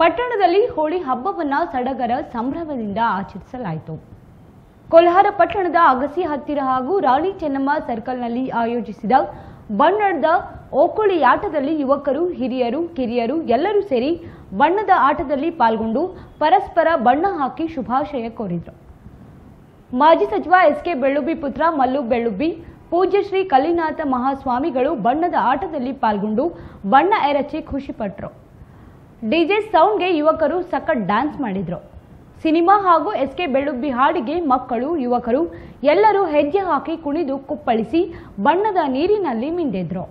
ಪಟ್ಟಣದಲ್ಲಿ ಹೋಳಿ ಹಬ್ಬವನ್ನ ಸಡಗರ ಸಂಭ್ರಮದಿಂದ ಆಚರಿಸಲಾಯಿತು ಕೋಲಾರ ಪಟ್ಟಣದ ಅಗಸಿ ಹತ್ತಿರ ಹಾಗೂ ರಾಣಿ ಚೆನ್ನಮ್ಮ ಸರ್ಕಲ್ನಲ್ಲಿ ಆಯೋಜಿಸಿದ ಬಣ್ಣದ ಓಕುಳಿ ಆಟದಲ್ಲಿ ಯುವಕರು ಹಿರಿಯರು ಕಿರಿಯರು ಎಲ್ಲರೂ ಸೇರಿ ಬಣ್ಣದ ಆಟದಲ್ಲಿ ಪಾಲ್ಗೊಂಡು ಪರಸ್ಪರ ಬಣ್ಣ ಹಾಕಿ ಶುಭಾಶಯ ಕೋರಿದರು ಮಾಜಿ ಸಚಿವ ಎಸ್ ಕೆ ಬೆಳ್ಳುಬ್ಬಿ ಪುತ್ರ ಮಲ್ಲು ಬೆಳ್ಳುಬ್ಬಿ ಪೂಜ್ಯ ಶ್ರೀ ಕಲಿನಾಥ ಮಹಾಸ್ವಾಮಿಗಳು ಬಣ್ಣದ ಆಟದಲ್ಲಿ ಪಾಲ್ಗೊಂಡು ಬಣ್ಣ ಎರಚಿ ಖುಷಿಪಟ್ಟರು ಡಿಜೆ ಸೌಂಡ್ಗೆ ಯುವಕರು ಸಖತ್ ಡ್ಯಾನ್ಸ್ ಮಾಡಿದ್ರು ಸಿನಿಮಾ ಹಾಗೂ ಎಸ್ ಕೆ ಬೆಳ್ಳುಬ್ಬಿ ಹಾಡಿಗೆ ಮಕ್ಕಳು ಯುವಕರು ಎಲ್ಲರೂ ಹೆಜ್ಜೆ ಹಾಕಿ ಕುಣಿದು ಕುಪ್ಪಳಿಸಿ ಬಣ್ಣದ ನೀರಿನಲ್ಲಿ ಮಿಂದೆದ್ರು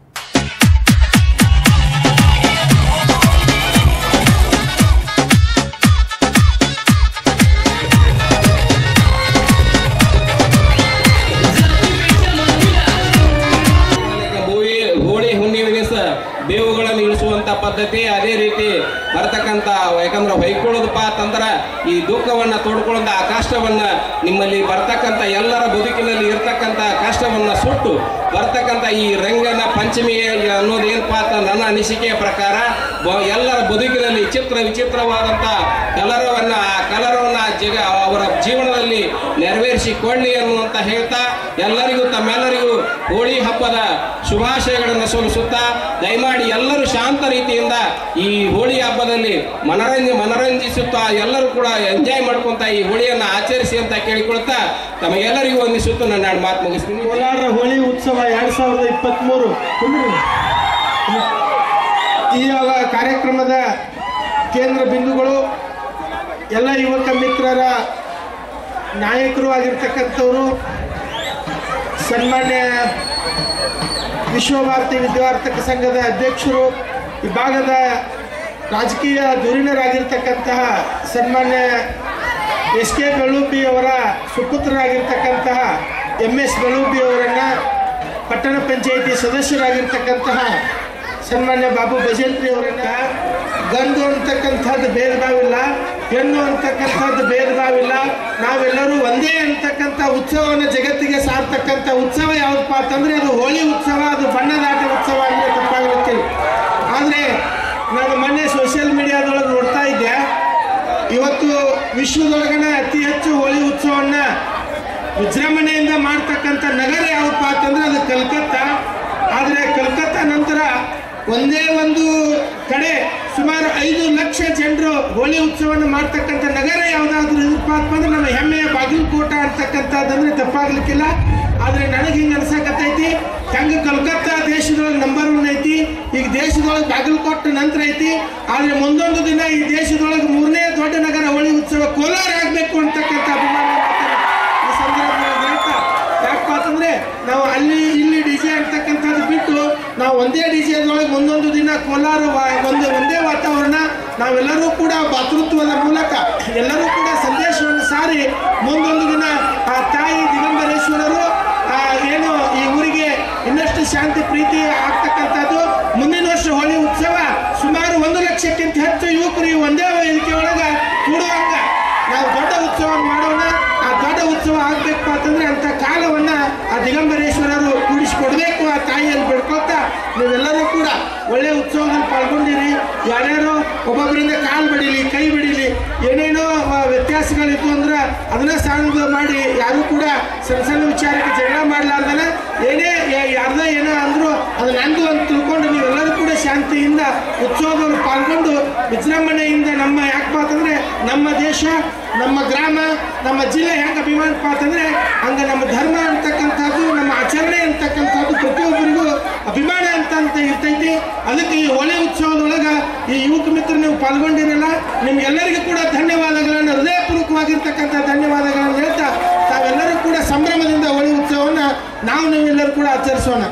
ಹೋಳಿ ಹೋಳಿ ಹುಣ್ಣಿಮೆ ದಿವಸ ಬೇವುಗಳನ್ನು ಇಳಿಸುವಂತ ಪದ್ಧತಿ ಅದೇ ರೀತಿ ಬರ್ತಕ್ಕಂತ ಯಾಕಂದ್ರೆ ಹೊಯ್ಕೊಳ್ಳೋದಪ್ಪ ಅಂತಂದ್ರ ಈ ದುಃಖವನ್ನ ತೋಡ್ಕೊಳ್ಳೋದ ಆ ಕಷ್ಟವನ್ನ ನಿಮ್ಮಲ್ಲಿ ಬರ್ತಕ್ಕಂತ ಎಲ್ಲರ ಬದುಕಿನಲ್ಲಿ ಇರ್ತಕ್ಕಂತ ಕಷ್ಟವನ್ನ ಸುಟ್ಟು ಬರ್ತಕ್ಕಂತ ಈ ರಂಗನ ಪಂಚಮಿ ಅನ್ನೋದು ಏನಪ್ಪಾ ಅಂತ ನನ್ನ ಅನಿಸಿಕೆಯ ಪ್ರಕಾರ ಬ- ಎಲ್ಲರ ಬದುಕಿನಲ್ಲಿ ಚಿತ್ರ ವಿಚಿತ್ರವಾದಂತ ಕಲರವನ್ನ ಆ ಕಲರವನ್ನ ಜಗ ಅವರ ಜೀವನದಲ್ಲಿ ನೆರವೇರಿಸಿಕೊಳ್ಳಿ ಅನ್ನುವಂತ ಹೇಳ್ತಾ ಎಲ್ಲರಿಗೂ ತಮ್ಮೆಲ್ಲರಿಗೂ ಹೋಳಿ ಹಬ್ಬದ ಶುಭಾಶಯಗಳನ್ನು ಸಲ್ಲಿಸುತ್ತಾ ದಯಮಾಡಿ ಎಲ್ಲರೂ ಶಾಂತ ರೀತಿಯಿಂದ ಈ ಹೋಳಿ ಹಬ್ಬದಲ್ಲಿ ಮನರಂಜ ಮನರಂಜಿಸುತ್ತಾ ಎಲ್ಲರೂ ಕೂಡ ಎಂಜಾಯ್ ಮಾಡ್ಕೊಂತ ಈ ಹೋಳಿಯನ್ನು ಆಚರಿಸಿ ಅಂತ ಕೇಳಿಕೊಳ್ತಾ ತಮಗೆಲ್ಲರಿಗೂ ವಂದಿಸುತ್ತಾ ನನ್ನ ಎರಡು ಮಾತು ಮುಗಿಸ್ತೀನಿ ಕೋಲಾರ ಹೋಳಿ ಉತ್ಸವ ಎರಡ್ ಸಾವಿರದ ಇಪ್ಪತ್ತ್ಮೂರು ಈ ಯ- ಕಾರ್ಯಕ್ರಮದ ಕೇಂದ್ರ ಬಿಂದುಗಳು ಎಲ್ಲ ಯುವಕ ಮಿತ್ರರ ನಾಯಕರು ಆಗಿರ್ತಕ್ಕಂಥವರು ಸನ್ಮಾನ್ಯ ವಿಶ್ವಭಾರತಿ ವಿದ್ಯಾವರ್ತಕ ಸಂಘದ ಅಧ್ಯಕ್ಷರು ಈ ಭಾಗದ ರಾಜಕೀಯ ಧುರೀಣರಾಗಿರ್ತಕ್ಕಂತಹ ಸನ್ಮಾನ್ಯ ಎಸ್ ಕೆ ಬೆಳುಬಿ ಅವರ ಸುಪುತ್ರರಾಗಿರ್ತಕ್ಕಂತಹ ಎಂ ಎಸ್ ಬೆಳುಬಿ ಅವರನ್ನು ಪಟ್ಟಣ ಪಂಚಾಯಿತಿ ಸದಸ್ಯರಾಗಿರ್ತಕ್ಕಂತಹ ಸನ್ಮಾನ್ಯ ಬಾಬು ಭಜಂತ್ರಿ ಅವರನ್ನ ಗಂಡು ಅಂತಕ್ಕಂಥದ್ದು ಭೇದ ಭಾವಿಲ್ಲ ಹೆಣ್ಣು ಅಂತಕ್ಕಂಥದ್ದು ಭೇದ ಭಾವಿಲ್ಲ ನಾವೆಲ್ಲರೂ ಒಂದೇ ಅಂತಕ್ಕಂಥ ಉತ್ಸವವನ್ನು ಜಗತ್ತಿಗೆ ಸಾರ್ತಕ್ಕಂಥ ಉತ್ಸವ ಯಾವುದಪ್ಪ ಅಂತಂದ್ರೆ ಅದು ಹೋಳಿ ಉತ್ಸವ ಅದು ಬಣ್ಣದಾಟ ಉತ್ಸವ ಅಂದರೆ ತಪ್ಪಾಗಿರುತ್ತೀವಿ ಆದರೆ ನಾನು ಮೊನ್ನೆ ಸೋಷಿಯಲ್ ಮೀಡಿಯಾದೊಳಗೆ ನೋಡ್ತಾ ಇದ್ದೆ ಇವತ್ತು ವಿಶ್ವದೊಳಗನ ಅತಿ ಹೆಚ್ಚು ಹೋಳಿ ಉತ್ಸವನ್ನ ವಿಜೃಂಭಣೆಯಿಂದ ಮಾಡ್ತಕ್ಕಂಥ ನಗರ ಯಾವಪ್ಪ ಅಂತಂದ್ರೆ ಅದು ಕಲ್ಕತ್ತಾ ಆದರೆ ಕಲ್ಕತ್ತಾ ನಂತರ ಒಂದೇ ಒಂದು ಕಡೆ ಸುಮಾರು ಐದು ಲಕ್ಷ ಜನರು ಹೋಳಿ ಉತ್ಸವವನ್ನು ಮಾಡ್ತಕ್ಕಂಥ ನಗರ ಯಾವುದಾದ್ರೂ ಇದಪ್ಪ ಅಂತಂದ್ರೆ ನಮ್ಮ ಹೆಮ್ಮೆಯ ಬಾಗಲಕೋಟ ಅಂತಕ್ಕಂಥದ್ದಂದ್ರೆ ತಪ್ಪಾಗ್ಲಿಕ್ಕಿಲ್ಲ ಆದರೆ ನನಗೆ ಹಿಂಗೆ ಅನ್ಸಕತ್ತೈತಿ ಹೆಂಗೆ ಕಲ್ಕತ್ತಾ ದೇಶದೊಳಗೆ ನಂಬರ್ ಒನ್ ಐತಿ ಈಗ ದೇಶದೊಳಗೆ ಬಾಗಲಕೋಟೆ ನಂತರ ಐತಿ ಆದರೆ ಮುಂದೊಂದು ದಿನ ಈ ದೇಶದೊಳಗೆ ಮೂರನೇ ದೊಡ್ಡ ನಗರ ಹೋಳಿ ಉತ್ಸವ ಕೋಲಾರ ಆಗಬೇಕು ಅಂತಕ್ಕಂಥ ಅಭಿಮಾನ ಮಾಡ್ತಾರೆ. ಈ ಸಂದರ್ಭದಲ್ಲಿ ಹೇಳ್ತಾ ಯಾಕಪ್ಪ ಅಂತಂದ್ರೆ ನಾವು ಅಲ್ಲಿ ಇಲ್ಲಿ ಡಿ ಜೆ ಅಂತಕ್ಕಂಥದ್ದು ಬಿಟ್ಟು ನಾವು ಒಂದೇ ಡಿ ಜೆದೊಳಗೆ ಒಂದೊಂದು ದಿನ ಕೋಲಾರ ವಾ- ಒಂದು ಒಂದೇ ವಾತಾವರಣ ನಾವೆಲ್ಲರೂ ಕೂಡ ಭಾತೃತ್ವದ ಮೂಲಕ ಎಲ್ಲರೂ ಕೂಡ ಸಂದೇಶವನ್ನು ಸಾರಿ ಮುಂದೊಂದು ದಿನ ಆ ತಾಯಿ ದಿಗಂಬರೇಶ್ವರರು ಆ ಏನು ಈ ಊರಿಗೆ ಇನ್ನಷ್ಟು ಶಾಂತಿ ಪ್ರೀತಿ ಆಗ್ತಕ್ಕಂಥದ್ದು ಮುಂದಿನ ವರ್ಷ ಹೋಳಿ ಉತ್ಸವ ಸುಮಾರು ಒಂದು ಲಕ್ಷಕ್ಕಿಂತ ಹೆಚ್ಚು ಯುವಕರು ಈ ಒಂದೇ ವೇದಿಕೆ ಒಳಗೆ ಕೂಡುವಂಗ ನಾವು ದೊಡ್ಡ ಉತ್ಸವ ಮಾಡೋಣ ಆ ದೊಡ್ಡ ಉತ್ಸವ ಆಗ್ಬೇಕು ಅಂತಂದ್ರೆ ಅಂತ ಕಾಲವನ್ನ ಆ ದಿಗಂಬರೇಶ್ವರರು ಕೂಡಿಸಿಕೊಡ್ಬೇಕು ಆ ತಾಯಿಯಲ್ಲಿ ಬಿಡ್ಕೊತಾ ನೀವೆಲ್ಲರೂ ಕೂಡ ಒಳ್ಳೆ ಉತ್ಸವದಲ್ಲಿ ಪಾಲ್ಗೊಂಡಿರಿ ಯಾರ್ಯಾರು ಒಬ್ಬೊಬ್ಬರಿಂದ ಕಾಲು ಬಡಿಲಿ ಕೈ ಬಡಿಲಿ ಏನೇನೋ ಆ, ವ್ಯತ್ಯಾಸಗಳಿತ್ತು ಅಂದ್ರೆ ಅದನ್ನ ಸಾಂಗ್ ಮಾಡಿ ಯಾರು ಕೂಡ ಸಣ್ಣ ಸಣ್ಣ ವಿಚಾರಕ್ಕೆ ಜಗಳ ಮಾಡಲಾರ್ದನ ಏನೇ ಯಾ- ಯಾರ್ದೋ ಏನೋ ಅಂದ್ರು ಅದು ನಂದು ಅಂತ ತಿಳ್ಕೊಂಡು ನೀವೆಲ್ಲರೂ ಕೂಡ ಶಾಂತಿಯಿಂದ ಉತ್ಸವದಲ್ಲಿ ಪಾಲ್ಗೊಂಡು ವಿಜೃಂಭಣೆಯಿಂದ ನಮ್ಮ ಯಾಕಪ್ಪ ಅಂತಂದ್ರೆ ನಮ್ಮ ದೇಶ ನಮ್ಮ ಗ್ರಾಮ ನಮ್ಮ ಜಿಲ್ಲೆ ಹೆಂಗೆ ಅಭಿಮಾನಪ್ಪ ಅಂತಂದ್ರೆ ಹಂಗೆ ನಮ್ಮ ಧರ್ಮ ಅಂತಕ್ಕಂಥದ್ದು ನಮ್ಮ ಆಚರಣೆ ಅಂತಕ್ಕಂಥದ್ದು ಪ್ರತಿಯೊಬ್ಬರಿಗೂ ಅಭಿಮಾನ ಅಂತ ಅಂತ ಇರ್ತೈತಿ ಅದಕ್ಕೆ ಈ ಹೋಳಿ ಉತ್ಸವದೊಳಗೆ ಈ ಯುವಕ ಮಿತ್ರ ನೀವು ಪಾಲ್ಗೊಂಡಿರಲ್ಲ ನಿಮ್ಗೆಲ್ಲರಿಗೂ ಕೂಡ ಧನ್ಯವಾದಗಳನ್ನು ಹೃದಯಪೂರ್ವಕವಾಗಿರ್ತಕ್ಕಂಥ ಧನ್ಯವಾದಗಳನ್ನು ಹೇಳ್ತಾ ತಾವೆಲ್ಲರೂ ಕೂಡ ಸಂಭ್ರಮದಿಂದ ಹೋಳಿ ಉತ್ಸವವನ್ನು ನಾವು ನೀವೆಲ್ಲರೂ ಕೂಡ ಆಚರಿಸೋಣ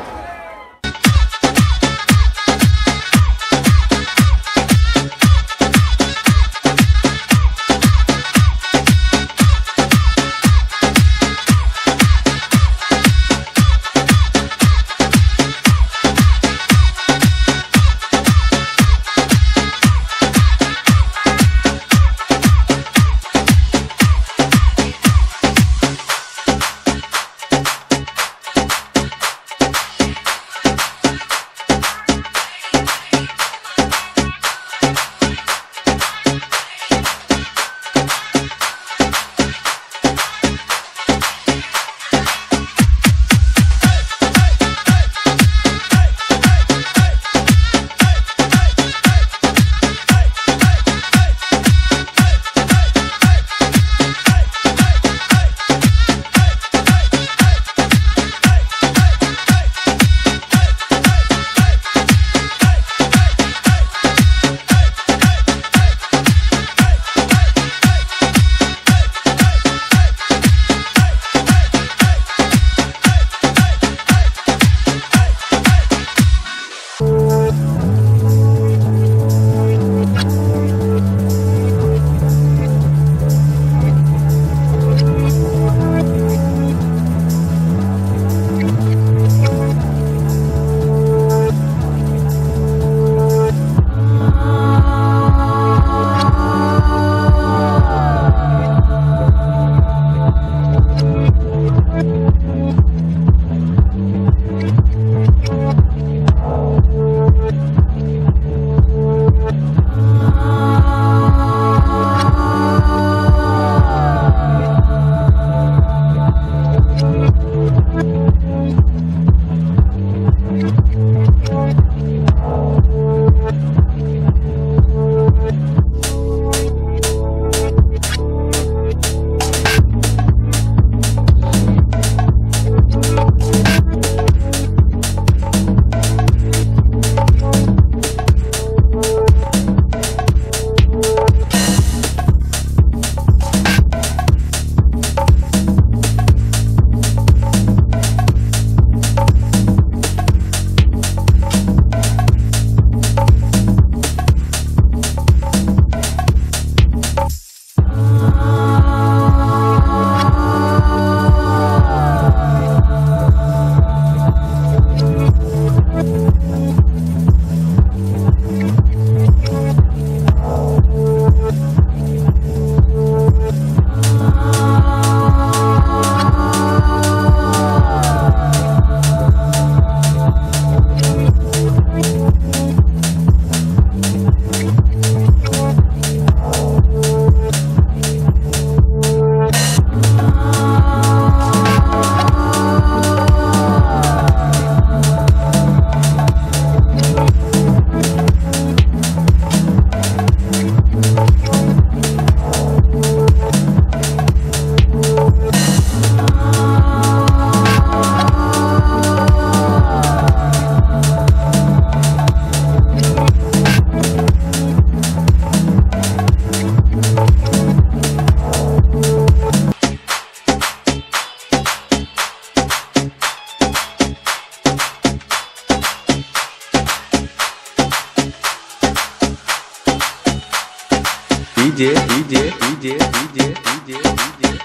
DJ, DJ, DJ, DJ, DJ, DJ.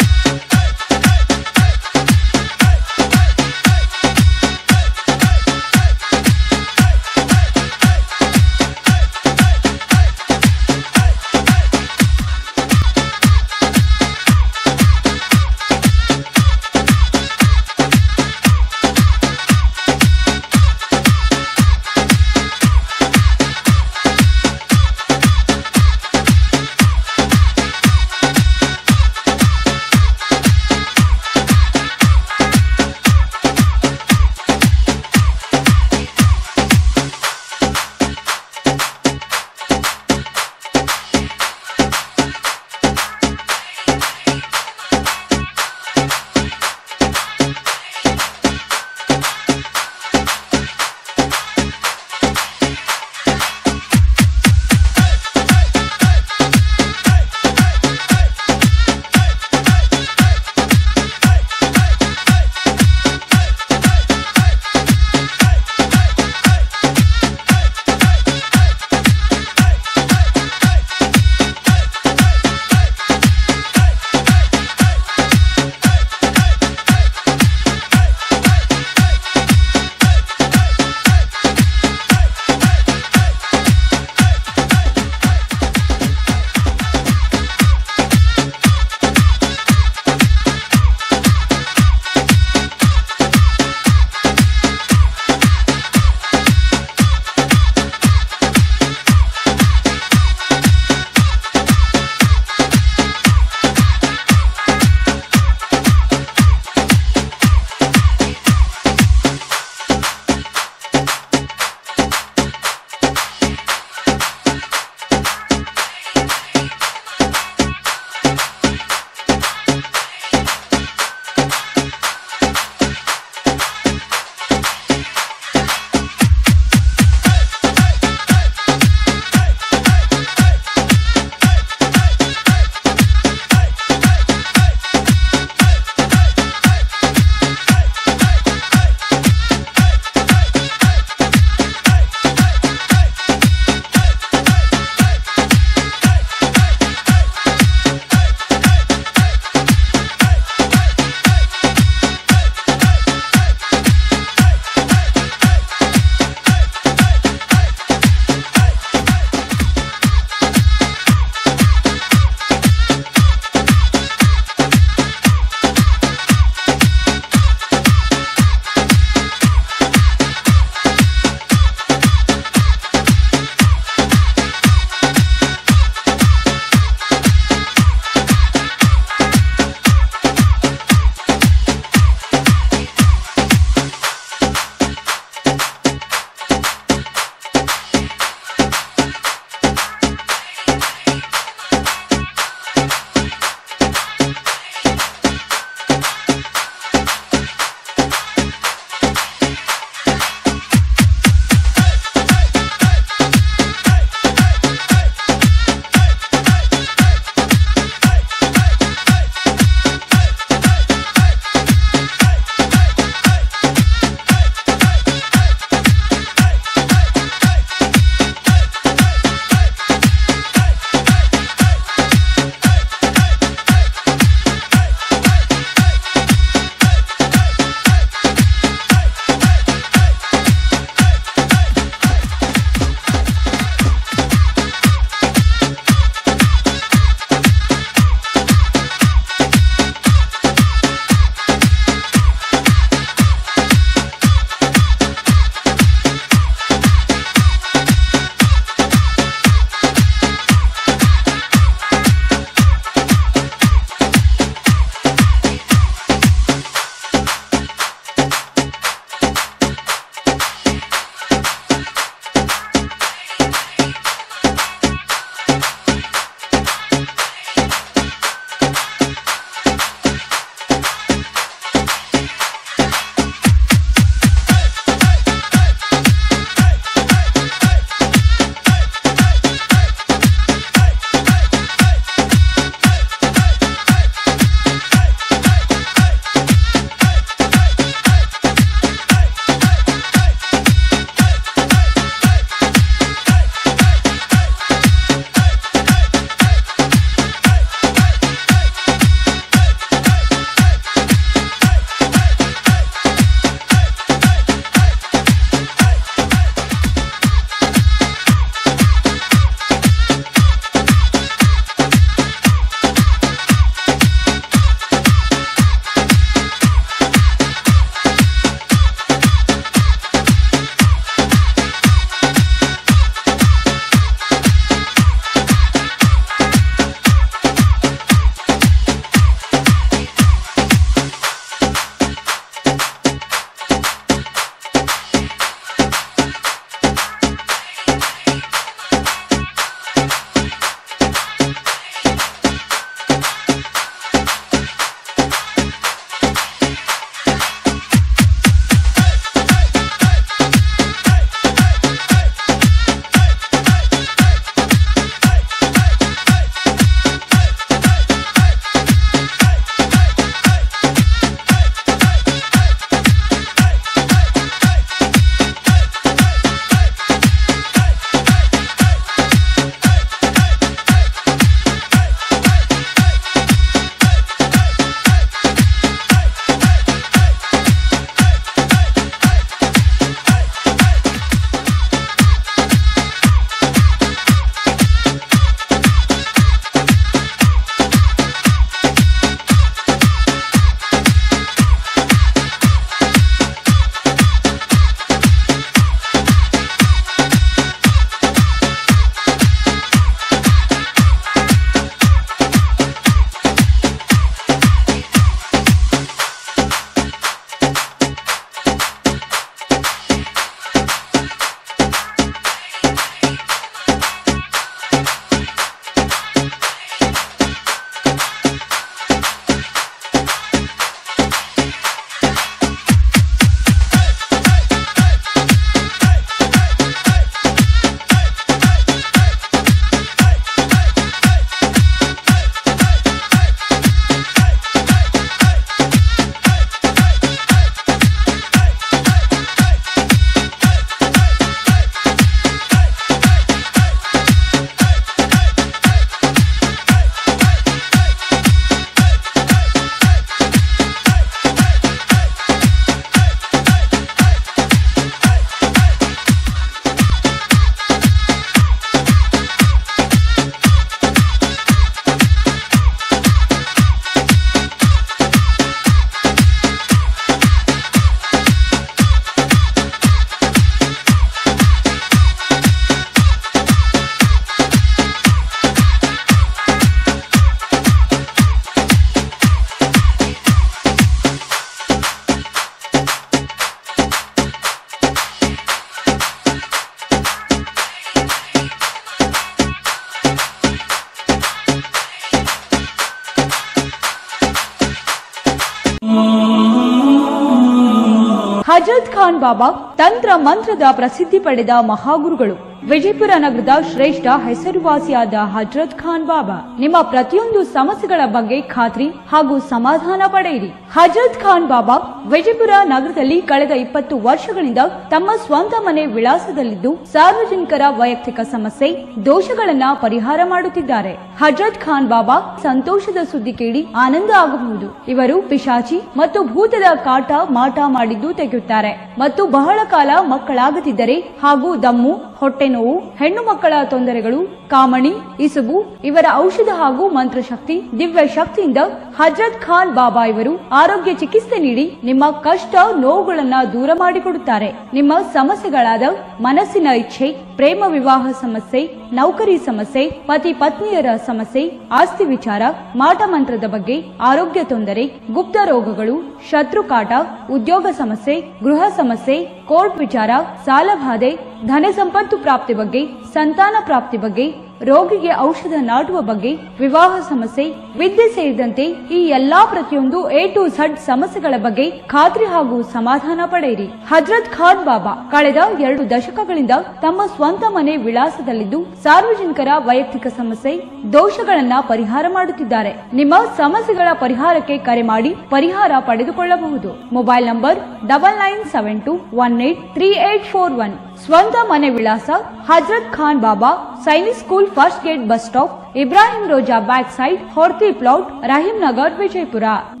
Hazrat Khan ಬಾಬಾ ತಂತ್ರ ಮಂತ್ರದ ಪ್ರಸಿದ್ಧಿ ಪಡೆದ ಮಹಾಗುರುಗಳು ವಿಜಯಪುರ ನಗರದ ಶ್ರೇಷ್ಠ ಹೆಸರುವಾಸಿಯಾದ ಹಜರತ್ ಖಾನ್ ಬಾಬಾ ನಿಮ್ಮ ಪ್ರತಿಯೊಂದು ಸಮಸ್ಯೆಗಳ ಬಗ್ಗೆ ಖಾತ್ರಿ ಹಾಗೂ ಸಮಾಧಾನ ಪಡೆಯಿರಿ ಹಜರತ್ ಖಾನ್ ಬಾಬಾ ವಿಜಯಪುರ ನಗರದಲ್ಲಿ ಕಳೆದ ಇಪ್ಪತ್ತು ವರ್ಷಗಳಿಂದ ತಮ್ಮ ಸ್ವಂತ ಮನೆ ವಿಳಾಸದಲ್ಲಿದ್ದು ಸಾರ್ವಜನಿಕರ ವೈಯಕ್ತಿಕ ಸಮಸ್ಯೆ ದೋಷಗಳನ್ನ ಪರಿಹಾರ ಮಾಡುತ್ತಿದ್ದಾರೆ ಹಜರತ್ ಖಾನ್ ಬಾಬಾ ಸಂತೋಷದ ಸುದ್ದಿ ಕೇಳಿ ಆನಂದ ಆಗಬಹುದು ಇವರು ಪಿಶಾಚಿ ಮತ್ತು ಭೂತದ ಕಾಟ ಮಾಟ ಮಾಡಿದ್ದು ತೆಗೆಯುತ್ತಾರೆ ಮತ್ತು ಬಹಳ ಕಾಲ ಮಕ್ಕಳಾಗದಿದ್ದರೆ ಹಾಗೂ ದಮ್ಮು ಹೊಟ್ಟೆ ನೋವು ಹೆಣ್ಣು ಮಕ್ಕಳ ತೊಂದರೆಗಳು ಕಾಮಣಿ ಇಸುಬು ಇವರ ಔಷಧ ಹಾಗೂ ಮಂತ್ರಶಕ್ತಿ ದಿವ್ಯ ಶಕ್ತಿಯಿಂದ ಹಜರತ್ ಖಾನ್ ಬಾಬಾ ಇವರು ಆರೋಗ್ಯ ಚಿಕಿತ್ಸೆ ನೀಡಿ ನಿಮ್ಮ ಕಷ್ಟ ನೋವುಗಳನ್ನ ದೂರ ಮಾಡಿಕೊಡುತ್ತಾರೆ ನಿಮ್ಮ ಸಮಸ್ಯೆಗಳಾದ ಮನಸ್ಸಿನ ಇಚ್ಛೆ ಪ್ರೇಮ ವಿವಾಹ ಸಮಸ್ಯೆ ನೌಕರಿ ಸಮಸ್ಯೆ ಪತಿ ಪತ್ನಿಯರ ಸಮಸ್ಯೆ ಆಸ್ತಿ ವಿಚಾರ ಮಾಟ ಮಂತ್ರದ ಬಗ್ಗೆ ಆರೋಗ್ಯ ತೊಂದರೆ ಗುಪ್ತ ರೋಗಗಳು ಶತ್ರುಕಾಟ ಉದ್ಯೋಗ ಸಮಸ್ಯೆ ಗೃಹ ಸಮಸ್ಯೆ ಕೋರ್ಟ್ ವಿಚಾರ ಸಾಲಬಾಧೆ ಧನ ಸಂಪತ್ತು ಪ್ರಾಪ್ತಿ ಬಗ್ಗೆ ಸಂತಾನ ಪ್ರಾಪ್ತಿ ಬಗ್ಗೆ ರೋಗಿಗೆ ಔಷಧ ನಾಟುವ ಬಗ್ಗೆ ವಿವಾಹ ಸಮಸ್ಯೆ ವಿದ್ಯೆ ಸೇರಿದಂತೆ ಈ ಎಲ್ಲಾ ಪ್ರತಿಯೊಂದು ಎ ಟು ಝಡ್ ಸಮಸ್ಯೆಗಳ ಬಗ್ಗೆ ಖಾತ್ರಿ ಹಾಗೂ ಸಮಾಧಾನ ಪಡೆಯಿರಿ ಹಜರತ್ ಖಾನ್ ಬಾಬಾ ಕಳೆದ ಎರಡು ದಶಕಗಳಿಂದ ತಮ್ಮ ಸ್ವಂತ ಮನೆ ವಿಳಾಸದಲ್ಲಿದ್ದು ಸಾರ್ವಜನಿಕರ ವೈಯಕ್ತಿಕ ಸಮಸ್ಯೆ ದೋಷಗಳನ್ನ ಪರಿಹಾರ ಮಾಡುತ್ತಿದ್ದಾರೆ ನಿಮ್ಮ ಸಮಸ್ಯೆಗಳ ಪರಿಹಾರಕ್ಕೆ ಕರೆ ಮಾಡಿ ಪರಿಹಾರ ಪಡೆದುಕೊಳ್ಳಬಹುದು mobile number double nine seven two one eight three eight four one ಸ್ವಂತ ಮನೆ ವಿಳಾಸ Hazrat Khan Baba Sainik school first gate bus stop Ibrahim Roza back side Horti plot Rahim Nagar Vijayapura